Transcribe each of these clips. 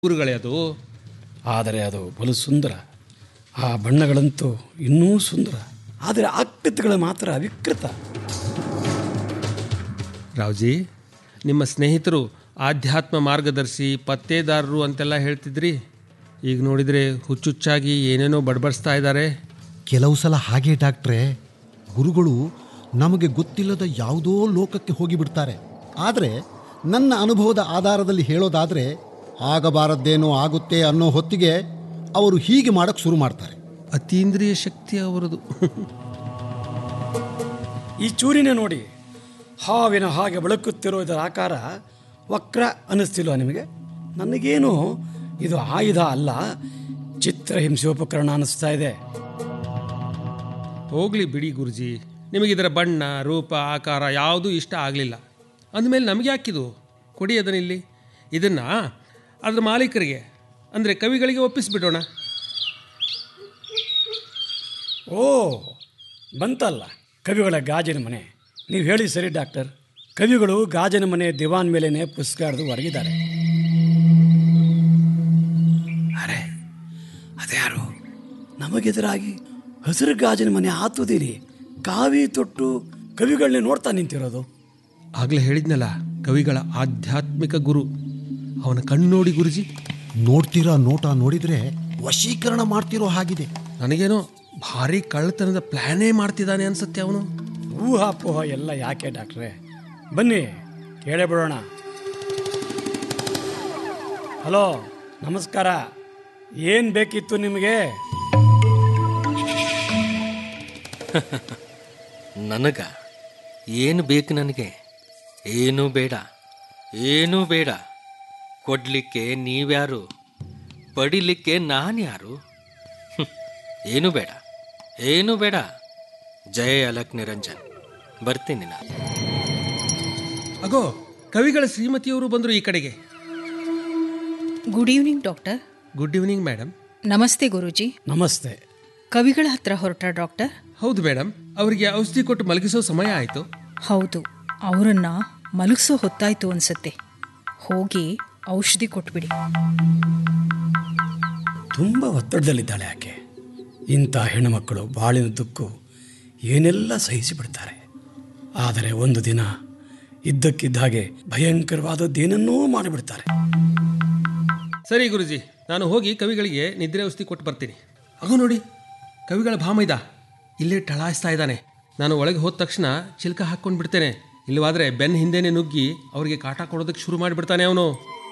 ಗುರುಗಳೇ ಅದು ಆದರೆ ಅದು ಬಲು ಸುಂದರ ಆ ಬಣ್ಣಗಳಂತೂ ಇನ್ನೂ ಸುಂದರ ಆದರೆ ಆಕೃತಿಗಳು ಮಾತ್ರ ಅವಿಕೃತ ರಾವ್ಜಿ ನಿಮ್ಮ ಸ್ನೇಹಿತರು ಆಧ್ಯಾತ್ಮ ಮಾರ್ಗದರ್ಶಿ ಪತ್ತೇದಾರರು ಅಂತೆಲ್ಲ ಹೇಳ್ತಿದ್ರಿ ಈಗ ನೋಡಿದರೆ ಹುಚ್ಚುಚ್ಚಾಗಿ ಏನೇನೋ ಬಡಬಡಿಸ್ತಾ ಇದ್ದಾರೆ ಕೆಲವು ಸಲ ಹಾಗೆ ಡಾಕ್ಟ್ರೆ ಗುರುಗಳು ನಮಗೆ ಗೊತ್ತಿಲ್ಲದ ಯಾವುದೋ ಲೋಕಕ್ಕೆ ಹೋಗಿಬಿಡ್ತಾರೆ ಆದರೆ ನನ್ನ ಅನುಭವದ ಆಧಾರದಲ್ಲಿ ಹೇಳೋದಾದರೆ ಆಗಬಾರದ್ದೇನೋ ಆಗುತ್ತೆ ಅನ್ನೋ ಹೊತ್ತಿಗೆ ಅವರು ಹೀಗೆ ಮಾಡೋಕ್ಕೆ ಶುರು ಮಾಡ್ತಾರೆ ಅತೀಂದ್ರಿಯ ಶಕ್ತಿ ಅವರದು ಈ ಚೂರಿನೇ ನೋಡಿ ಹಾವಿನ ಹಾಗೆ ಬೆಳಕುತ್ತಿರೋ ಇದರ ಆಕಾರ ವಕ್ರ ಅನ್ನಿಸ್ತಿಲ್ವ ನಿಮಗೆ ನನಗೇನು ಇದು ಆಯುಧ ಅಲ್ಲ ಚಿತ್ರಹಿಂಸೆ ಉಪಕರಣ ಅನ್ನಿಸ್ತಾ ಇದೆ ಹೋಗಲಿ ಬಿಡಿ ಗುರುಜಿ ನಿಮಗಿದರ ಬಣ್ಣ ರೂಪ ಆಕಾರ ಯಾವುದೂ ಇಷ್ಟ ಆಗಲಿಲ್ಲ ಅಂದಮೇಲೆ ನಮಗೆ ಯಾಕಿದು ಕೊಡಿ ಅದನ್ನಿಲ್ಲಿ ಇದನ್ನು ಅದ್ರ ಮಾಲೀಕರಿಗೆ ಅಂದರೆ ಕವಿಗಳಿಗೆ ಒಪ್ಪಿಸಿಬಿಡೋಣ ಓ ಬಂತಲ್ಲ ಕವಿಗಳ ಗಾಜಿನ ಮನೆ ನೀವು ಹೇಳಿ ಸರಿ ಡಾಕ್ಟರ್ ಕವಿಗಳು ಗಾಜಿನ ಮನೆ ದಿವಾನ್ ಮೇಲೇನೆ ಪುಸ್ತಕ ಹಿಡಿದು ಹೊರಗಿದ್ದಾರೆ ಅರೆ ಅದ್ಯಾರು ನಮಗೆದುರಾಗಿ ಹಸಿರು ಗಾಜಿನ ಮನೆ ಹಾತುದಿರಿ ಕಾವಿ ತೊಟ್ಟು ಕವಿಗಳನ್ನೇ ನೋಡ್ತಾ ನಿಂತಿರೋದು ಆಗಲೇ ಹೇಳಿದ್ನಲ್ಲ ಕವಿಗಳ ಆಧ್ಯಾತ್ಮಿಕ ಗುರು ಅವನ ಕಣ್ಣು ನೋಡಿ ಗುರುಜಿ ನೋಡ್ತಿರೋ ನೋಟ ನೋಡಿದರೆ ವಶೀಕರಣ ಮಾಡ್ತಿರೋ ಹಾಗಿದೆ ನನಗೇನೋ ಭಾರಿ ಕಳ್ಳತನದ ಪ್ಲ್ಯಾನೇ ಮಾಡ್ತಿದ್ದಾನೆ ಅನ್ಸುತ್ತೆ ಅವನು ಊಹಾಪೋಹ ಎಲ್ಲ ಯಾಕೆ ಡಾಕ್ಟ್ರೆ ಬನ್ನಿ ಕೇಳೇ ಬಿಡೋಣ ಹಲೋ ನಮಸ್ಕಾರ ಏನು ಬೇಕಿತ್ತು ನಿಮಗೆ ನನಗ ಏನು ಬೇಕು ನನಗೆ ಏನೂ ಬೇಡ ಏನೂ ಬೇಡ ಕೊಡ್ಲಿಕ್ಕೆ ನೀವ್ಯಾರು ಪಡಿಲಿಕ್ಕೆ ನಾನು ಯಾರು ಹ್ಮ್. ಏನೂ ಬೇಡ ಏನೂ ಬೇಡ ಜಯ ಅಲಕ್ ನಿರಂಜನ್ ಬರ್ತೀನಿ ನಾನು ಅಗೋ ಕವಿಗಳ ಶ್ರೀಮತಿಯವರು ಬಂದರು ಈ ಕಡೆಗೆ good evening doctor good evening madam ನಮಸ್ತೆ ಗುರೂಜಿ ನಮಸ್ತೆ ಕವಿಗಳ ಹತ್ರ ಹೊರಟ ಡಾಕ್ಟರ್ ಹೌದು ಮೇಡಮ್ ಅವರಿಗೆ ಔಷಧಿ ಕೊಟ್ಟು ಮಲಗಿಸೋ ಸಮಯ ಆಯಿತು ಹೌದು ಅವರನ್ನ ಮಲಗಿಸೋ ಹೊತ್ತಾಯ್ತು ಅನ್ಸತ್ತೆ ಹೋಗಿ ಔಷಧಿ ಕೊಟ್ಬಿಡಿ ತುಂಬ ಒತ್ತಡದಲ್ಲಿದ್ದಾಳೆ ಆಕೆ ಇಂಥ ಹೆಣ್ಣುಮಕ್ಕಳು ಬಾಳಿನದ್ದಕ್ಕೂ ಏನೆಲ್ಲ ಸಹಿಸಿ ಬಿಡ್ತಾರೆ ಆದರೆ ಒಂದು ದಿನ ಇದ್ದಕ್ಕಿದ್ದ ಹಾಗೆ ಭಯಂಕರವಾದದ್ದೇನನ್ನೂ ಮಾಡಿಬಿಡ್ತಾರೆ ಸರಿ ಗುರುಜಿ ನಾನು ಹೋಗಿ ಕವಿಗಳಿಗೆ ನಿದ್ರೆ ಔಷಧಿ ಕೊಟ್ಟು ಬರ್ತೀನಿ ಅಗೋ ನೋಡಿ ಕವಿಗಳ ಭಾಮೈದ ಇಲ್ಲೇ ಟಳಾಯಿಸ್ತಾ ಇದ್ದಾನೆ ನಾನು ಒಳಗೆ ಹೋದ ತಕ್ಷಣ ಚಿಲ್ಕ ಹಾಕ್ಕೊಂಡು ಬಿಡ್ತೇನೆ ಇಲ್ಲವಾದ್ರೆ ಬೆನ್ನ ಹಿಂದೆನೆ ನುಗ್ಗಿ ಅವರಿಗೆ ಕಾಟ ಕೊಡೋದಕ್ಕೆ ಶುರು ಮಾಡಿಬಿಡ್ತಾನೆ ಅವನು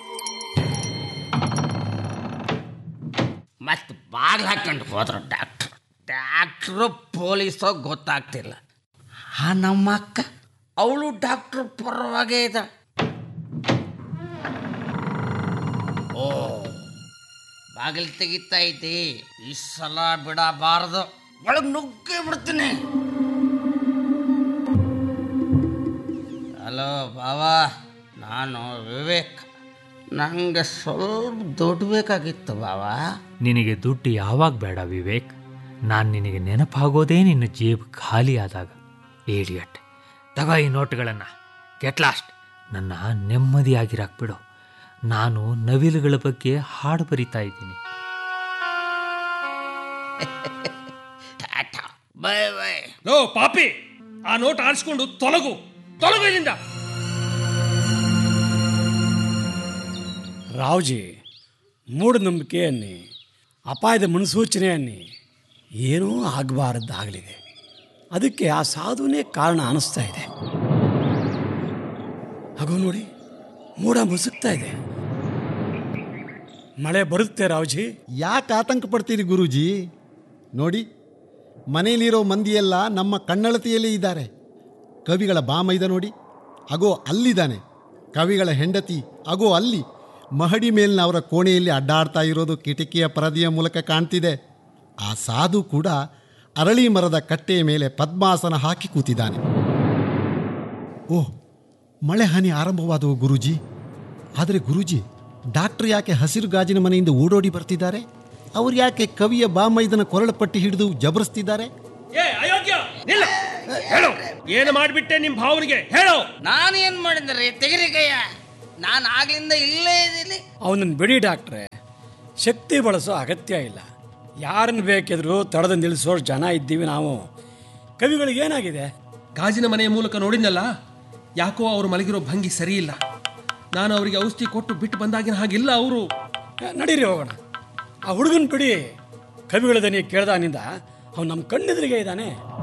ಮತ್ತೆ ಬಾಗಿಲು ಹಾಕೊಂಡು ಹೋದ್ರು ಡಾಕ್ಟ್ರು ಡಾಕ್ಟ್ರು ಪೊಲೀಸೋ ಗೊತ್ತಾಗ್ತಿಲ್ಲ ಆ ನಮ್ಮ ಅಕ್ಕ ಅವಳು ಡಾಕ್ಟ್ರು ಪರವಾಗೇ ಇದ್ದ ಓ ಬಾಗಿಲು ತೆಗಿತಾ ಐತಿ ಈ ಸಲ ಬಿಡಬಾರದು ಒಳಗೆ ನುಗ್ಗೇ ಬಿಡ್ತೀನಿ ಹಲೋ ಬಾವಾ ನಾನು ವಿವೇಕ್ ನನಗೆ ಸ್ವಲ್ಪ ದುಡ್ಡು ಬೇಕಾಗಿತ್ತು ಬಾವಾ ನಿನಗೆ ದುಡ್ಡು ಯಾವಾಗ ಬೇಡ ವಿವೇಕ್ ನಾನು ನಿನಗೆ ನೆನಪಾಗೋದೇ ನಿನ್ನ ಜೇಬ್ ಖಾಲಿ ಆದಾಗ ಏಡಿಯಟ್ ತಗೋ ಈ ನೋಟ್ಗಳನ್ನು ಗೆಟ್ ಲಾಸ್ಟ್ ನನ್ನ ನೆಮ್ಮದಿಯಾಗಿರಾಕ್ಬಿಡು ನಾನು ನವಿಲುಗಳ ಬಗ್ಗೆ ಹಾಡು ಬರಿತಾ ಇದ್ದೀನಿ ಟಾಟಾ ಬೈ ಬೈ ಲೋ ಪಾಪಿ ಆ ನೋಟ್ ಆರಿಸ್ಕೊಂಡು ತೊಲಗು ತೊಲಗು ಇಲ್ಲಿಂದ ರಾವ್ಜಿ ಮೂಢನಂಬಿಕೆ ಅನ್ನಿ ಅಪಾಯದ ಮುನ್ಸೂಚನೆ ಅನ್ನಿ ಏನೂ ಆಗಬಾರದ್ದಾಗಲಿದೆ ಅದಕ್ಕೆ ಆ ಸಾಧುನೇ ಕಾರಣ ಅನಿಸ್ತಾ ಇದೆ ಹಾಗೋ ನೋಡಿ ಮೋಡ ಮುಸುಕ್ತಾ ಇದೆ ಮಳೆ ಬರುತ್ತೆ ರಾವ್ಜಿ ಯಾಕೆ ಆತಂಕ ಪಡ್ತೀರಿ ಗುರೂಜಿ ನೋಡಿ ಮನೆಯಲ್ಲಿರೋ ಮಂದಿಯೆಲ್ಲ ನಮ್ಮ ಕಣ್ಣಳತೆಯಲ್ಲೇ ಇದ್ದಾರೆ ಕವಿಗಳ ಬಾಮೈದ ನೋಡಿ ಅಗೋ ಅಲ್ಲಿದ್ದಾನೆ ಕವಿಗಳ ಹೆಂಡತಿ ಅಗೋ ಅಲ್ಲಿ ಮಹಡಿ ಮೇಲಿನ ಅವರ ಕೋಣೆಯಲ್ಲಿ ಅಡ್ಡಾಡ್ತಾ ಇರೋದು ಕಿಟಕಿಯ ಪರದೆಯ ಮೂಲಕ ಕಾಣ್ತಿದೆ ಆ ಸಾಧು ಕೂಡ ಅರಳಿ ಮರದ ಕಟ್ಟೆಯ ಮೇಲೆ ಪದ್ಮಾಸನ ಹಾಕಿ ಕೂತಿದ್ದಾನೆ ಓಹ್ ಮಳೆ ಹನಿ ಆರಂಭವಾದವು ಗುರೂಜಿ ಆದರೆ ಗುರೂಜಿ ಡಾಕ್ಟರ್ ಯಾಕೆ ಹಸಿರು ಗಾಜಿನ ಮನೆಯಿಂದ ಓಡೋಡಿ ಬರ್ತಿದ್ದಾರೆ ಅವ್ರು ಯಾಕೆ ಕವಿಯ ಬಾಮೈದನ ಕೊರಳ ಪಟ್ಟಿ ಹಿಡಿದು ಜಬರಿಸ್ತಿದ್ದಾರೆ ಏ ಅಯೋಗ್ಯ ನಿಲ್ಲ ಹೇಳು ಏನು ಮಾಡಿಬಿಟ್ಟೆ ನಿಮ್ಮ ಭಾವನಿಗೆ ಹೇಳು ನಾನೇನ್ ಮಾಡಿದ್ರಿ ತೆಗಿರಿ ಕೈಯ ನಾನು ಆಗ್ಲಿಂದ ಇಲ್ಲೇ ಇದ್ದೀನಿ ಅವನನ್ನು ಬಿಡಿ ಡಾಕ್ಟ್ರೆ ಶಕ್ತಿ ಬಳಸೋ ಅಗತ್ಯ ಇಲ್ಲ ಯಾರನ್ನು ಬೇಕಿದ್ರೂ ತಡೆದು ನಿಲ್ಲಿಸೋ ಜನ ಇದ್ದೀವಿ ನಾವು ಕವಿಗಳಿಗೆ ಏನಾಗಿದೆ ಗಾಜಿನ ಮನೆಯ ಮೂಲಕ ನೋಡಿದ್ನಲ್ಲ ಯಾಕೋ ಅವರು ಮಲಗಿರೋ ಭಂಗಿ ಸರಿ ಇಲ್ಲ ನಾನು ಅವರಿಗೆ ಔಷಧಿ ಕೊಟ್ಟು ಬಿಟ್ಟು ಬಂದಾಗಿನ ಹಾಗಿಲ್ಲ ಅವರು ನಡೀರಿ ಹೋಗೋಣ ಆ ಹುಡುಗನ ಬಿಡಿ ಕವಿಗಳ ದನಿ ಕೇಳ್ದಾನಿಂದ ಅವ್ನು ನಮ್ಮ ಕಣ್ಣೆದುರಿಗೆ ಇದ್ದಾನೆ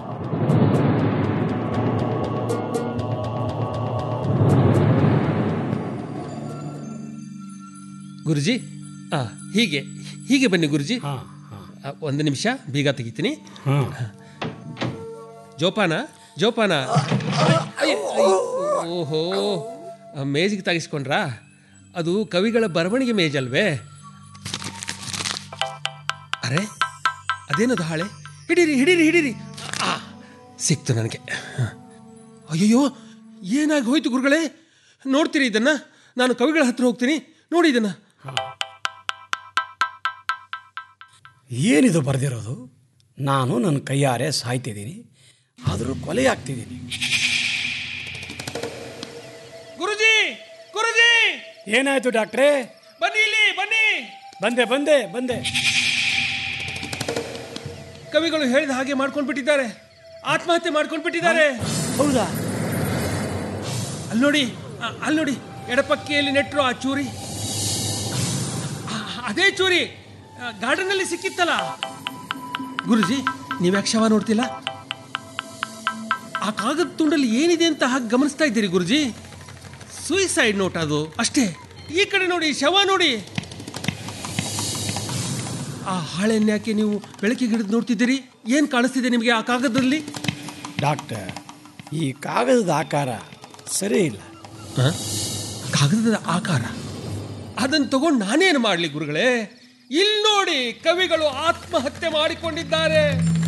ಗುರುಜಿ ಆ ಹೀಗೆ ಹೀಗೆ ಬನ್ನಿ ಗುರುಜಿ ಹಾಂ ಹಾಂ ಆ, ಒಂದು ನಿಮಿಷ ಬೀಗ ತೆಗಿತೀನಿ ಹಾಂ ಜೋಪಾನ ಜೋಪಾನ ಅಯ್ಯ್, ಅಯ್ಯ್, ಓಹೋ ಆ, ಮೇಜಿಗೆ ತಾಗಿಸ್ಕೊಂಡ್ರಾ ಅದು ಕವಿಗಳ ಬರವಣಿಗೆ ಮೇಜ್ ಅಲ್ವೇ ಅರೆ ಅದೇನದು ಹಾಳೆ ಹಿಡೀರಿ ಹಿಡೀರಿ ಹಿಡೀರಿ ಆ, ಸಿಕ್ತು ನನಗೆ ಅಯ್ಯಯ್ಯೋ ಏನಾಗಿ ಹೋಯ್ತು ಗುರುಗಳೇ ನೋಡ್ತೀರಿ ಇದನ್ನ ನಾನು ಕವಿಗಳ ಹತ್ರ ಹೋಗ್ತೀನಿ ನೋಡಿ ಇದನ್ನ ಏನಿದು ಬರೆದಿರೋದು ನಾನು ನನ್ನ ಕೈಯಾರೆ ಸಾಯ್ತಿದ್ದೀನಿ ಆದರೂ ಕೊಲೆ ಆಗ್ತಿದ್ದೀನಿ ಗುರುಜಿ ಗುರುಜಿ ಏನಾಯ್ತು ಡಾಕ್ಟ್ರೇ ಬನ್ನಿ ಇಲ್ಲಿ ಬನ್ನಿ ಬಂದೆ ಬಂದೆ ಬಂದೆ ಕವಿಗಳು ಹೇಳಿದ ಹಾಗೆ ಮಾಡ್ಕೊಂಡು ಬಿಟ್ಟಿದ್ದಾರೆ ಆತ್ಮಹತ್ಯೆ ಮಾಡ್ಕೊಂಡು ಬಿಟ್ಟಿದ್ದಾರೆ ಹೌದಾ ಅಲ್ಲಿ ನೋಡಿ ಅ- ಅಲ್ಲಿ ನೋಡಿ ಎಡಪಕ್ಕಿಯಲ್ಲಿ ನೆಟ್ಟರು ಆ ಚೂರಿ ಆ, ಅದೇ ಚೂರಿ ಗಾರ್ಡನ್ ಅಲ್ಲಿ ಸಿಕ್ಕಿತ್ತಲ್ಲ ಗುರುಜಿ ನೀವ್ಯಾಕೆ ಶವ ನೋಡ್ತಿಲ್ಲ ಆ ಕಾಗದ ತುಂಡಲ್ಲಿ ಏನಿದೆ ಅಂತ ಹಾಗೆ ಗಮನಿಸ್ತಾ ಇದ್ದೀರಿ ಗುರುಜಿ ಸೂಯಿಸೈಡ್ ನೋಟ್ ಅದು ಅಷ್ಟೇ ಈ ಕಡೆ ನೋಡಿ ಶವ ನೋಡಿ ಆ ಹಾಳೆಯನ್ನು ಯಾಕೆ ನೀವು ಬೆಳಕಿಗೆ ಹಿಡಿದು ನೋಡ್ತಿದ್ದೀರಿ ಏನು ಕಾಣಿಸ್ತಿದೆ ನಿಮಗೆ ಆ ಕಾಗದದಲ್ಲಿ ಡಾಕ್ಟರ್ ಈ ಕಾಗದದ ಆಕಾರ ಸರಿ ಇಲ್ಲ ಆ? ಕಾಗದದ ಆಕಾರ ಅದನ್ನು ತಗೊಂಡು ನಾನೇನು ಮಾಡಲಿ ಗುರುಗಳೇ ಇಲ್ಲಿ ನೋಡಿ ಕವಿಗಳು ಆತ್ಮಹತ್ಯೆ ಮಾಡಿಕೊಂಡಿದ್ದಾರೆ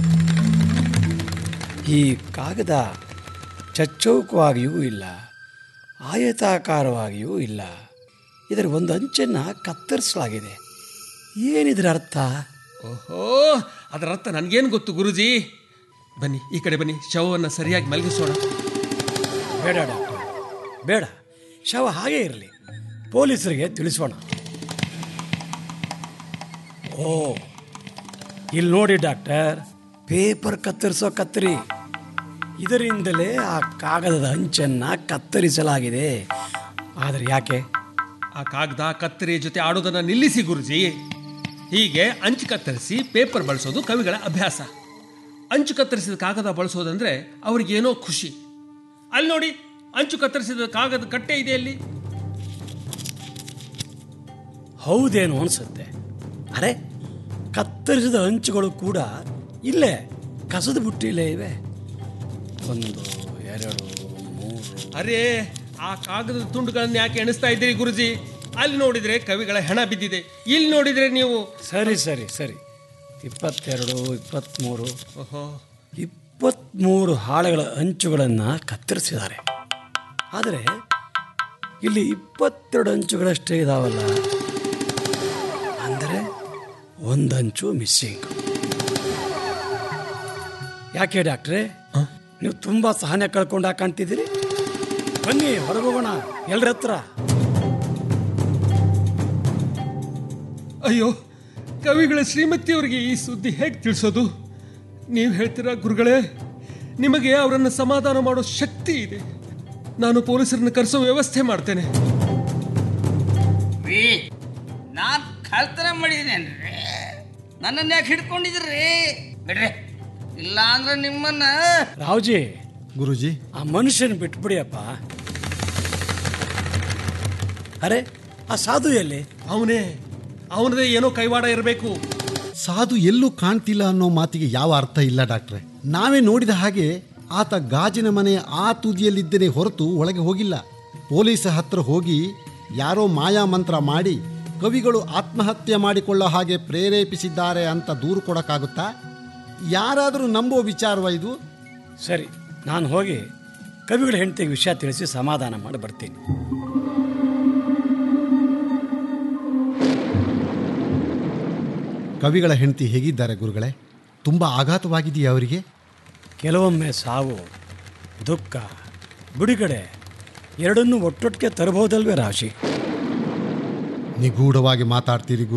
ಈ ಕಾಗದ ಚಚ್ಚೌಕವಾಗಿಯೂ ಇಲ್ಲ ಆಯತಾಕಾರವಾಗಿಯೂ ಇಲ್ಲ ಇದರ ಒಂದು ಅಂಚನ್ನು ಕತ್ತರಿಸಲಾಗಿದೆ ಏನಿದ್ರ ಅರ್ಥ ಓಹೋ ಅದರ ಅರ್ಥ ನನಗೇನು ಗೊತ್ತು ಗುರುಜಿ ಬನ್ನಿ ಈ ಕಡೆ ಬನ್ನಿ ಶವವನ್ನು ಸರಿಯಾಗಿ ಮಲಗಿಸೋಣ ಬೇಡ ಡಾಕ್ಟರ್ ಬೇಡ ಶವ ಹಾಗೇ ಇರಲಿ ಪೊಲೀಸರಿಗೆ ತಿಳಿಸೋಣ ಓ ಇಲ್ಲಿ ನೋಡಿ ಡಾಕ್ಟರ್ ಪೇಪರ್ ಕತ್ತರಿಸೋ ಕತ್ತರಿ ಇದರಿಂದಲೇ ಆ ಕಾಗದದ ಅಂಚನ್ನು ಕತ್ತರಿಸಲಾಗಿದೆ ಆದರೆ ಯಾಕೆ ಆ ಕಾಗದ ಕತ್ತರಿ ಜೊತೆ ಆಡೋದನ್ನ ನಿಲ್ಲಿಸಿ ಗುರುಜಿ ಹೀಗೆ ಅಂಚು ಕತ್ತರಿಸಿ ಪೇಪರ್ ಬಳಸೋದು ಕವಿಗಳ ಅಭ್ಯಾಸ ಅಂಚು ಕತ್ತರಿಸಿದ ಕಾಗದ ಬಳಸೋದಂದ್ರೆ ಅವ್ರಿಗೇನೋ ಖುಷಿ ಅಲ್ಲಿ ನೋಡಿ ಅಂಚು ಕತ್ತರಿಸಿದ ಕಾಗದ ಕಟ್ಟೆ ಇದೆ ಅಲ್ಲಿ ಹೌದೇನೋ ಅನಿಸುತ್ತೆ ಅರೆ ಕತ್ತರಿಸಿದ ಅಂಚುಗಳು ಕೂಡ ಇಲ್ಲೇ ಕಸದ ಬುಟ್ಟಿಲೇ ಇವೆ ಒಂದು ಎರಡು ಮೂರು ಅರೇ ಆ ಕಾಗದದ ತುಂಡುಗಳನ್ನ ಯಾಕೆ ಎಣಿಸ್ತಾ ಇದ್ದೀರಿ ಗುರುಜಿ ಅಲ್ಲಿ ನೋಡಿದ್ರೆ ಕವಿಗಳ ಹೆಣ ಬಿದ್ದಿದೆ ಇಲ್ಲಿ ನೋಡಿದ್ರೆ ನೀವು ಸರಿ ಸರಿ ಸರಿ ಇಪ್ಪತ್ತೆರಡು ಇಪ್ಪತ್ತ್ಮೂರು ಓಹೋ ಇಪ್ಪತ್ತ್ಮೂರು ಹಾಳೆಗಳ ಅಂಚುಗಳನ್ನು ಕತ್ತರಿಸಿದ್ದಾರೆ ಆದರೆ ಇಲ್ಲಿ ಇಪ್ಪತ್ತೆರಡು ಅಂಚುಗಳಷ್ಟೇ ಇದಾವಲ್ಲ ಅಂದರೆ ಒಂದಂಚು ಮಿಸ್ಸಿಂಗ್ ಯಾಕೆ ಡಾಕ್ಟ್ರೇ ನೀವು ತುಂಬ ಸಹನೆ ಕಳ್ಕೊಂಡಾಗ ಕಾಣ್ತಿದ್ದೀರಿ ಬನ್ನಿ ಹೊರಗೋಗೋಣ ಎಲ್ಲರ ಹತ್ರ ಅಯ್ಯೋ ಕವಿಗಳ ಶ್ರೀಮತಿಯವರಿಗೆ ಈ ಸುದ್ದಿ ಹೇಗೆ ತಿಳಿಸೋದು ನೀವು ಹೇಳ್ತೀರಾ ಗುರುಗಳೇ ನಿಮಗೆ ಅವರನ್ನು ಸಮಾಧಾನ ಮಾಡೋ ಶಕ್ತಿ ಇದೆ ನಾನು ಪೊಲೀಸರನ್ನು ಕರೆಸೋ ವ್ಯವಸ್ಥೆ ಮಾಡ್ತೇನೆ ರೀ ನಾನು ಕಳ್ತನ ಮಾಡಿದೇನ್ರಿ ನನ್ನನ್ನು ಯಾಕೆ ಹಿಡ್ಕೊಂಡಿದ್ರಿ ಬಿಡ್ರಿ ಇಲ್ಲ ಅಂದ್ರೆ ನಿಮ್ಮನ್ನ ರಾವ್ಜಿ ಗುರುಜಿ ಆ ಮನುಷ್ಯನ ಬಿಟ್ಬಿಡಿಯಪ್ಪ ಅರೆ ಆ ಸಾಧು ಎಲ್ಲಿ ಅವನೇ ಅವನದೇ ಏನೋ ಕೈವಾಡ ಇರಬೇಕು ಸಾಧು ಎಲ್ಲೂ ಕಾಣ್ತಿಲ್ಲ ಅನ್ನೋ ಮಾತಿಗೆ ಯಾವ ಅರ್ಥ ಇಲ್ಲ ಡಾಕ್ಟ್ರೆ ನಾವೇ ನೋಡಿದ ಹಾಗೆ ಆತ ಗಾಜಿನ ಮನೆಯ ಆ ತುದಿಯಲ್ಲಿದ್ದೇನೆ ಹೊರತು ಒಳಗೆ ಹೋಗಿಲ್ಲ ಪೊಲೀಸ ಹತ್ರ ಹೋಗಿ ಯಾರೋ ಮಾಯಾ ಮಂತ್ರ ಮಾಡಿ ಕವಿಗಳು ಆತ್ಮಹತ್ಯೆ ಮಾಡಿಕೊಳ್ಳೋ ಹಾಗೆ ಪ್ರೇರೇಪಿಸಿದ್ದಾರೆ ಅಂತ ದೂರು ಕೊಡೋಕ್ಕಾಗುತ್ತಾ ಯಾರಾದರೂ ನಂಬೋ ವಿಚಾರವ ಇದು ಸರಿ ನಾನು ಹೋಗಿ ಕವಿಗಳ ಹೆಂಡತಿಗೆ ವಿಷಯ ತಿಳಿಸಿ ಸಮಾಧಾನ ಮಾಡಿ ಬರ್ತೀನಿ ಕವಿಗಳ ಹೆಂಡತಿ ಹೇಗಿದ್ದಾರೆ ಗುರುಗಳೇ ತುಂಬ ಆಘಾತವಾಗಿದೆಯಾ ಅವರಿಗೆ ಕೆಲವೊಮ್ಮೆ ಸಾವು ದುಃಖ ಬಿಡುಗಡೆ ಎರಡನ್ನೂ ಒಟ್ಟೊಟ್ಟಿಗೆ ತರಬಹುದಲ್ವೇ ರಾಶಿ ನಿಗೂಢವಾಗಿ ಮಾತಾಡ್ತೀರಿ